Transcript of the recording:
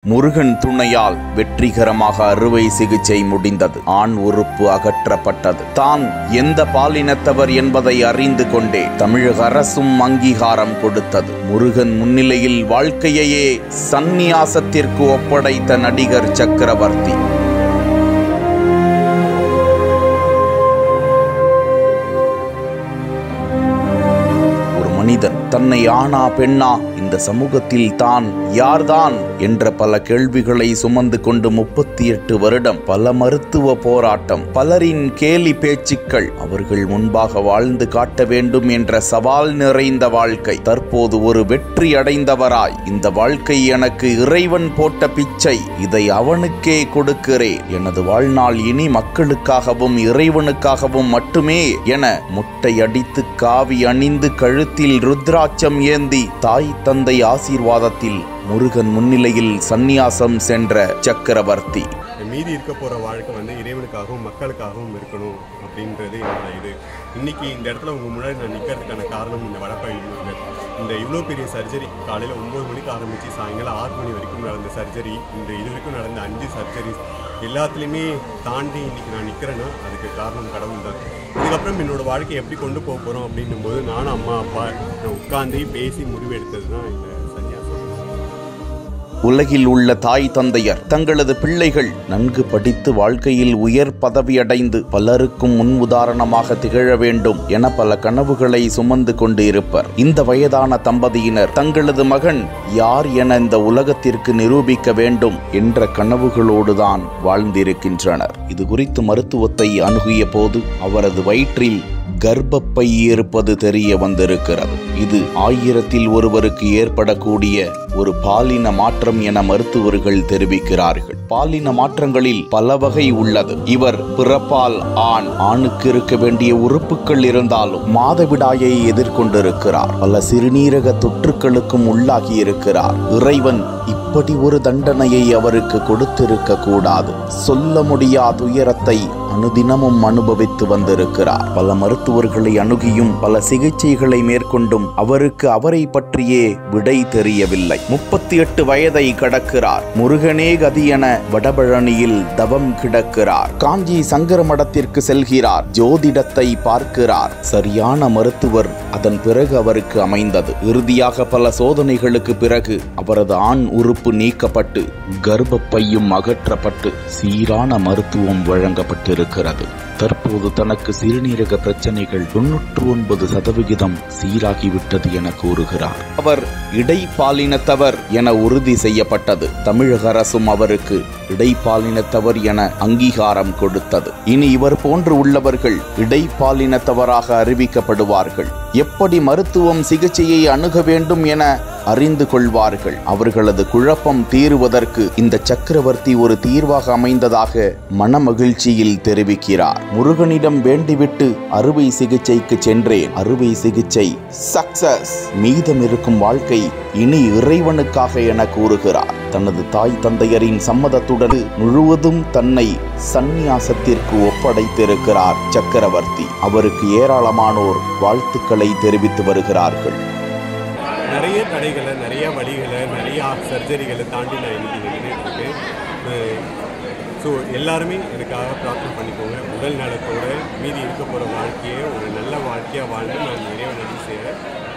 முருகன் துணையால் வெற்றிகரமாக அறுவை சிகிச்சை முடிந்தது ஆண் உறுப்பு அகற்றப்பட்டது தான் எந்த பாலினத்தவர் என்பதை அறிந்து கொண்டே தமிழக அரசும் அங்கீகாரம் கொடுத்தது முருகன் முன்னிலையில் வாழ்க்கையையே சந்நியாசத்திற்கு ஒப்படைத்த நடிகர் சக்கரவர்த்தி ஒரு மனிதன் தன்னை ஆணா பெண்ணா இந்த சமூகத்தில் தான் யார்தான் என்ற பல கேள்விகளை சுமந்து கொண்டு முப்பத்தி எட்டு வருடம் பல மருத்துவ போராட்டம் பலரின் கேலி பேச்சுக்கள் அவர்கள் முன்பாக வாழ்ந்து காட்ட வேண்டும் என்ற சவால் நிறைந்த வாழ்க்கை தற்போது ஒரு வெற்றி அடைந்தவராய் இந்த வாழ்க்கை எனக்கு இறைவன் போட்ட பிச்சை இதை அவனுக்கே கொடுக்கிறேன் எனது வாழ்நாள் இனி மக்களுக்காகவும் இறைவனுக்காகவும் மட்டுமே என முட்டை அடித்து காவி அணிந்து கழுத்தில் ருத்ராட்சம் ஏந்தி தாய் தந்தை ஆசீர்வாதத்தில் முருகன் முன்னிலையில் சந்நியாசம் சென்ற சக்கரவர்த்தி மீதி இருக்க போகிற வாழ்க்கை வந்து இறைவனுக்காகவும் மக்களுக்காகவும் இருக்கணும் அப்படின்றது என்னோட இது இன்னைக்கு இந்த இடத்துல உங்கள் முன்னாடி நான் நிற்கிறதுக்கான காரணம் இந்த வடபழனி முருகன் இந்த இவ்வளோ பெரிய சர்ஜரி காலையில் ஒம்பது மணிக்கு ஆரம்பித்து சாயங்காலம் ஆறு மணி வரைக்கும் நடந்த சர்ஜரி இந்த இது வரைக்கும் நடந்த அஞ்சு சர்ஜரிஸ் எல்லாத்துலேயுமே தாண்டி இன்னைக்கு நான் நிற்கிறேன்னா அதுக்கு காரணம் கடவுள் தான் இதுக்கப்புறம் என்னோட வாழ்க்கையை எப்படி கொண்டு போக போகிறோம் அப்படின்னும் போது நானும் அம்மா அப்பா நான் உட்காந்து பேசி முடிவெடுத்தது தான் இந்த சன்னியாசம் உலகில் உள்ள தாய் தந்தையர் தங்களது பிள்ளைகள் நன்கு படித்து வாழ்க்கையில் உயர் பதவி அடைந்து பலருக்கும் முன் உதாரணமாக திகழ வேண்டும் என பல கனவுகளை சுமந்து கொண்டு இருப்பர் இந்த வயதான தம்பதியினர் தங்களது மகன் யார் என இந்த உலகத்திற்கு நிரூபிக்க வேண்டும் என்ற கனவுகளோடுதான் வாழ்ந்திருக்கின்றனர் இது குறித்து மருத்துவத்தை அணுகிய போது அவரது வயிற்றில் கர்ப்பப்பை இருப்பது தெரிய வந்திருக்கிறது இது ஆயிரத்தில் ஒருவருக்கு ஏற்படக்கூடிய ஒரு பாலின மாற்றம் என மருத்துவர்கள் தெரிவிக்கிறார்கள் பாலின மாற்றங்களில் பல வகை உள்ளது இவர் பிறப்பால் ஆண் ஆணுக்கு இருக்க வேண்டிய உறுப்புகள் இருந்தாலும் மாதவிடாயை எதிர்கொண்டிருக்கிறார் பல சிறுநீரக தொற்றுக்களுக்கும் உள்ளாகி இருக்கிறார் இறைவன் இப்படி ஒரு தண்டனையை அவருக்கு கொடுத்திருக்க கூடாது சொல்ல முடியாத துயரத்தை அனுதினமும் அனுபவித்து வந்திருக்கிறார் பல மருத்துவர்களை அணுகியும் பல சிகிச்சைகளை மேற்கொண்டும் அவருக்கு அவரை பற்றியே விடை தெரியவில்லை முப்பத்தி எட்டு வயதை கடக்கிறார் முருகனே கதி என வடபழனியில் தவம் கிடக்கிறார் காஞ்சி சங்கர மடத்திற்கு செல்கிறார் ஜோதிடத்தை பார்க்கிறார் சரியான மருத்துவர் அதன் பிறகு அவருக்கு அமைந்தது இறுதியாக பல சோதனைகளுக்கு பிறகு அவரது ஆண் உறுப்பு நீக்கப்பட்டு கர்ப்பப்பையும் அகற்றப்பட்டு சீரான மருத்துவம் வழங்கப்பட்டிருக்கிறது தற்போது தனக்கு சிறுநீரக பிரச்சனைகள் தொன்னூற்று ஒன்பது சதவிகிதம் சீராகிவிட்டது என கூறுகிறார் அவர் இடைப்பாலினத்தவர் என உறுதி செய்யப்பட்டது தமிழக அரசும் அவருக்கு இடைப்பாலினத்தவர் என அங்கீகாரம் கொடுத்தது இனி இவர் போன்று உள்ளவர்கள் இடைப்பாலினத்தவராக அறிவிக்கப்படுவார்கள் எப்படி மருத்துவம் சிகிச்சையை அணுக வேண்டும் என அறிந்து கொள்வார்கள் அவர்களது குழப்பம் தீருவதற்கு இந்த சக்கரவர்த்தி ஒரு தீர்வாக அமைந்ததாக மனமகிழ்ச்சியில் தெரிவிக்கிறார் முருகனிடம் வேண்டிவிட்டு அறுவை சிகிச்சைக்கு சென்றேன் அறுவை சிகிச்சை சக்சஸ் மீதம் இருக்கும் வாழ்க்கை இனி இறைவனுக்காக என கூறுகிறார் தனது தாய் தந்தையரின் சம்மதத்துடன் முழுவதும் தன்னை சந்நியாசத்திற்கு ஒப்படைத்திருக்கிறார் சக்கரவர்த்தி அவருக்கு ஏராளமானோர் வாழ்த்துக்களை தெரிவித்து வருகிறார்கள் நிறைய தடைகளை நிறைய வழிகளை நிறைய சர்ஜரிகளை தாண்டி நான் இன்னைக்கு நின்றுட்டு இருக்கேன் ஸோ எல்லாருமே எனக்காக பிரார்த்தனை பண்ணிக்கோங்க உடல் நலத்தோட மீதி இருக்க போகிற வாழ்க்கையை ஒரு நல்ல வாழ்க்கையாக வாழ்ந்து நான் நிறைய நன்றி செய்கிறேன்